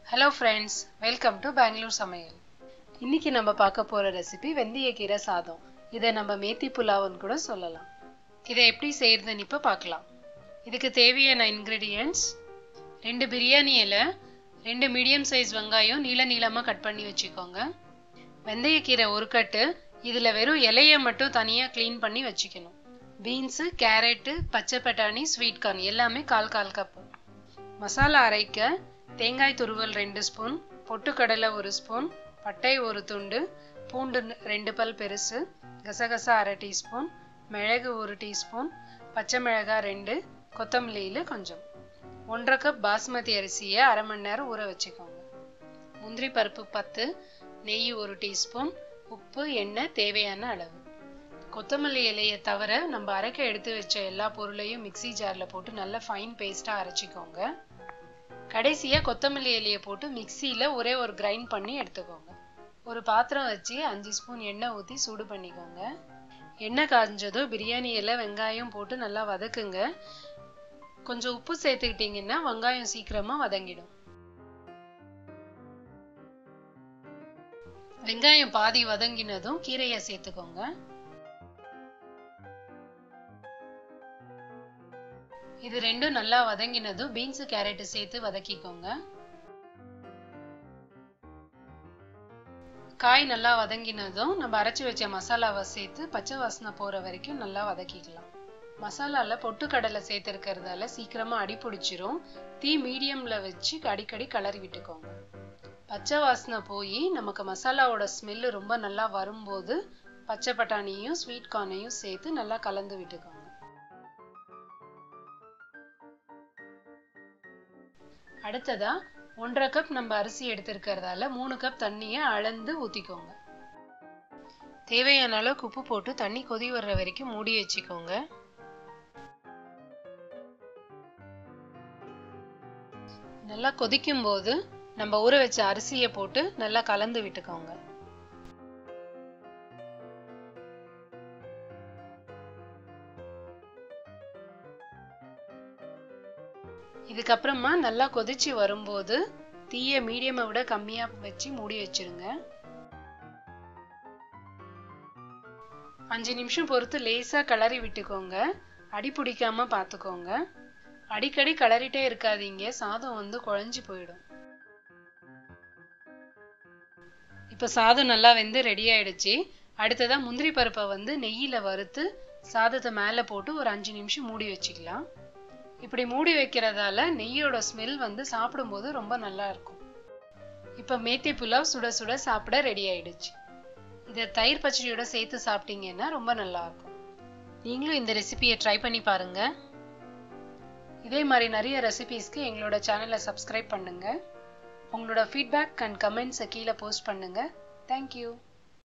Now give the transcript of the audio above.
hello friends welcome to Bangalore சமையல் இன்னைக்கு நம்ம பார்க்க போகிற ரெசிபி வெந்தயக்கீரை சாதம் இதை நம்ம மேத்தி புலாவுன்னு கூட சொல்லலாம் இதை எப்படி செய்யறதுன்னு இப்போ பார்க்கலாம் இதுக்கு தேவையான இன்க்ரீடியன்ட்ஸ் ரெண்டு பிரியாணி இலை ரெண்டு மீடியம் சைஸ் வெங்காயம் நீள நீளமாக கட் பண்ணி வச்சுக்கோங்க வெந்தயக்கீரை ஒரு கட்டு இதில் வெறும் இலையை மட்டும் தனியாக க்ளீன் பண்ணி வச்சுக்கணும் பீன்ஸு கேரட்டு பச்சை பட்டாணி ஸ்வீட் கார்ன் எல்லாமே கால் கால் கப்பு மசாலா அரைக்க தேங்காய் துருவல் ரெண்டு ஸ்பூன் பொட்டுக்கடலை ஒரு ஸ்பூன் பட்டை ஒரு துண்டு பூண்டு ரெண்டு பல் பெருசு கசகசா அரை டீஸ்பூன் மிளகு ஒரு டீஸ்பூன் பச்சை மிளகாய் ரெண்டு கொத்தமல்லியில் கொஞ்சம் ஒன்றரை கப் பாஸ்மதி அரிசியை அரை மணி நேரம் ஊற வச்சுக்கோங்க முந்திரி பருப்பு பத்து நெய் ஒரு டீஸ்பூன் உப்பு எண்ணெய் தேவையான அளவு கொத்தமல்லி இலையை தவிர நம்ம அரைக்க எடுத்து வச்ச எல்லா பொருளையும் மிக்சி ஜாரில் போட்டு நல்லா ஃபைன் பேஸ்ட்டாக அரைச்சிக்கோங்க கடைசியாக கொத்தமல்லி இலையை போட்டு மிக்சியில் ஒரே ஒரு கிரைண்ட் பண்ணி எடுத்துக்கோங்க ஒரு பாத்திரம் வச்சு அஞ்சு ஸ்பூன் எண்ணெய் ஊற்றி சூடு பண்ணிக்கோங்க எண்ணெய் காய்ஞ்சதும் பிரியாணி இலை வெங்காயம் போட்டு நல்லா வதக்குங்க கொஞ்சம் உப்பு சேர்த்துக்கிட்டிங்கன்னா வெங்காயம் சீக்கிரமாக வதங்கிடும் வெங்காயம் பாதி வதங்கினதும் கீரையை சேர்த்துக்கோங்க இது ரெண்டும் நல்லா வதங்கினதும் பீன்ஸ் கேரட் சேர்த்து வதக்கிக்கோங்க காய் நல்லா வதங்கினதும் நம்ம அரைச்சி வச்ச மசாலாவை சேர்த்து பச்சை வாசனை போற வரைக்கும் நல்லா வதக்கிக்கலாம் மசாலால பொட்டுக்கடலை சேர்த்துருக்கிறதால சீக்கிரமா அடி பிடிச்சிரும் தீ மீடியம்ல வச்சு அடிக்கடி கலரி விட்டுக்கோங்க பச்சை வாசனை போய் நமக்கு மசாலாவோட ஸ்மெல்லு ரொம்ப நல்லா வரும்போது பச்சை பட்டாணியும் ஸ்வீட் கார்னையும் சேர்த்து நல்லா கலந்து விட்டுக்கோங்க அடுத்ததா ஒன்றரை கப் நம்ம அரிசி எடுத்திருக்கிறதால மூணு கப் தண்ணியை அளந்து ஊற்றிக்கோங்க தேவையான அளவுக்கு உப்பு போட்டு தண்ணி கொதி வர்ற வரைக்கும் மூடி வச்சுக்கோங்க நல்லா கொதிக்கும் போது நம்ம ஊற வச்ச அரிசியை போட்டு நல்லா கலந்து விட்டுக்கோங்க இதுக்கப்புறமா நல்லா கொதிச்சு வரும்போது தீய மீடியமை விட கம்மியா வச்சு மூடி வச்சிருங்க அஞ்சு நிமிஷம் பொறுத்து லேசா கிளறி விட்டுக்கோங்க அடி பிடிக்காம பார்த்துக்கோங்க அடிக்கடி கிளறிட்டே இருக்காதீங்க சாதம் வந்து குழஞ்சு போயிடும் இப்போ சாதம் நல்லா வெந்து ரெடி ஆயிடுச்சு அடுத்ததா முந்திரி பருப்பை வந்து நெய்யில வறுத்து சாதத்தை மேலே போட்டு ஒரு அஞ்சு நிமிஷம் மூடி வச்சுக்கலாம் இப்படி மூடி வைக்கிறதால நெய்யோட ஸ்மெல் வந்து சாப்பிடும்போது ரொம்ப நல்லா இருக்கும் இப்போ மேத்தி புலாவ் சுட சுட சாப்பிட ரெடி ஆயிடுச்சு இதை தயிர் பச்சடியோட சேர்த்து சாப்பிட்டீங்கன்னா ரொம்ப நல்லா இருக்கும் நீங்களும் இந்த ரெசிபியை ட்ரை பண்ணி பாருங்க இதே மாதிரி நிறைய ரெசிபீஸ்க்கு எங்களோட சேனலை சப்ஸ்கிரைப் பண்ணுங்க உங்களோட ஃபீட்பேக் அண்ட் கமெண்ட்ஸை கீழே போஸ்ட் பண்ணுங்க தேங்க்யூ